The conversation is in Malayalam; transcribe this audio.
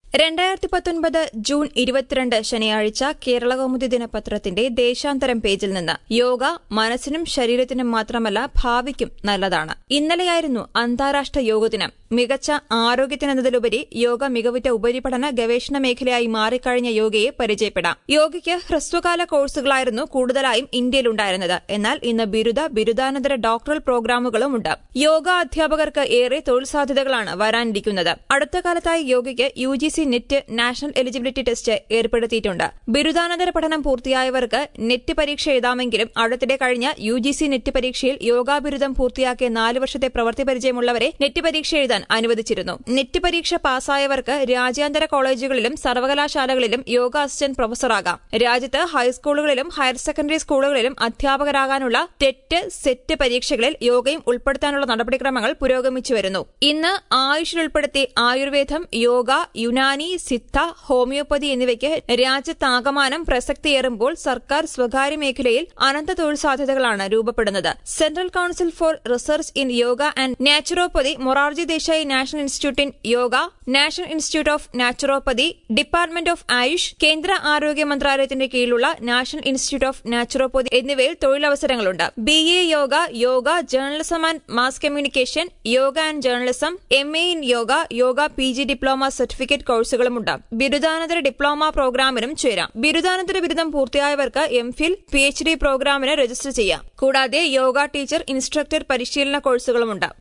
രണ്ടായിരത്തി പത്തൊൻപത് ജൂൺ ഇരുപത്തിരണ്ട് ശനിയാഴ്ച കേരളകൗമുദി ദിനപത്രത്തിന്റെ ദേശാന്തരം പേജിൽ നിന്ന് യോഗ മനസ്സിനും ശരീരത്തിനും മാത്രമല്ല ഭാവിക്കും നല്ലതാണ് ഇന്നലെയായിരുന്നു അന്താരാഷ്ട്ര യോഗ ദിനം മികച്ച ആരോഗ്യത്തിനെന്നതിലുപരി യോഗ മികവുറ്റ ഉപരിപഠന ഗവേഷണ മേഖലയായി മാറിക്കഴിഞ്ഞ യോഗയെ പരിചയപ്പെടാം യോഗയ്ക്ക് ഹ്രസ്വകാല കോഴ്സുകളായിരുന്നു കൂടുതലായും ഇന്ത്യയിലുണ്ടായിരുന്നത് എന്നാൽ ഇന്ന് ബിരുദ ബിരുദാനന്തര ഡോക്ടറൽ പ്രോഗ്രാമുകളുമുണ്ട് യോഗ അധ്യാപകർക്ക് ഏറെ തൊഴിൽ സാധ്യതകളാണ് വരാനിരിക്കുന്നത് അടുത്ത കാലത്തായി യോഗയ്ക്ക് U G C NET national eligibility test ഏർപ്പെടുത്തിയിട്ടുണ്ട് ബിരുദാനന്തര പഠനം പൂർത്തിയായവർക്ക് നെറ്റ് പരീക്ഷ എഴുതാമെങ്കിലും അടുത്തിടെ കഴിഞ്ഞ യു ജി സി നെറ്റ് പരീക്ഷയിൽ യോഗാബിരുദം പൂർത്തിയാക്കിയ നാല് വർഷത്തെ പ്രവൃത്തി പരിചയമുള്ളവരെ നെറ്റ് പരീക്ഷ എഴുതാൻ അനുവദിച്ചിരുന്നു നെറ്റ് പരീക്ഷ പാസ്സായവർക്ക് രാജ്യാന്തര കോളേജുകളിലും സർവകലാശാലകളിലും യോഗ അസിസ്റ്റന്റ് പ്രൊഫസറാകാം രാജ്യത്ത് ഹൈസ്കൂളുകളിലും ഹയർ സെക്കൻഡറി സ്കൂളുകളിലും അധ്യാപകരാകാനുള്ള ടെറ്റ് സെറ്റ് പരീക്ഷകളിൽ യോഗയും ഉൾപ്പെടുത്താനുള്ള നടപടിക്രമങ്ങൾ പുരോഗമിച്ചു വരുന്നു ഇന്ന് ആയുഷിൽ ഉൾപ്പെടുത്തി ആയുർവേദം യോഗ യുനാനി സിദ്ധ ഹോമിയോപ്പതി എന്നിവയ്ക്ക് രാജ്യത്താകമാനം പ്രസക്തിയേറുമ്പോൾ സർക്കാർ സ്വകാര്യ മേഖലയിൽ അനന്ത തൊഴിൽ സാധ്യതകളാണ് രൂപപ്പെടുന്നത് central council for research in yoga and naturopathy Morarji Desai national institute in yoga national institute of naturopathy department of AYUSH കേന്ദ്ര ആരോഗ്യ മന്ത്രാലയത്തിന്റെ കീഴിലുള്ള നാഷണൽ ഇൻസ്റ്റിറ്റ്യൂട്ട് ഓഫ് നാച്ചുറോപ്പതി എന്നിവയിൽ തൊഴിലവസരങ്ങളുണ്ട് B A yoga yoga journalism and mass communication yoga and journalism M A in yoga yoga P G diploma certificate കോഴ്സുകളുമുണ്ട് ബിരുദാനന്തര ഡിപ്ലോമ പ്രോഗ്രാമിനും ചേരാം ബിരുദാനന്തര ബിരുദം പൂർത്തിയായവർക്ക് M Phil P H D പ്രോഗ്രാമിന് രജിസ്റ്റർ ചെയ്യാം കൂടാതെ യോഗ ടീച്ചർ ഇൻസ്ട്രക്ടർ പരിശീലന കോഴ്സുകളുമുണ്ട്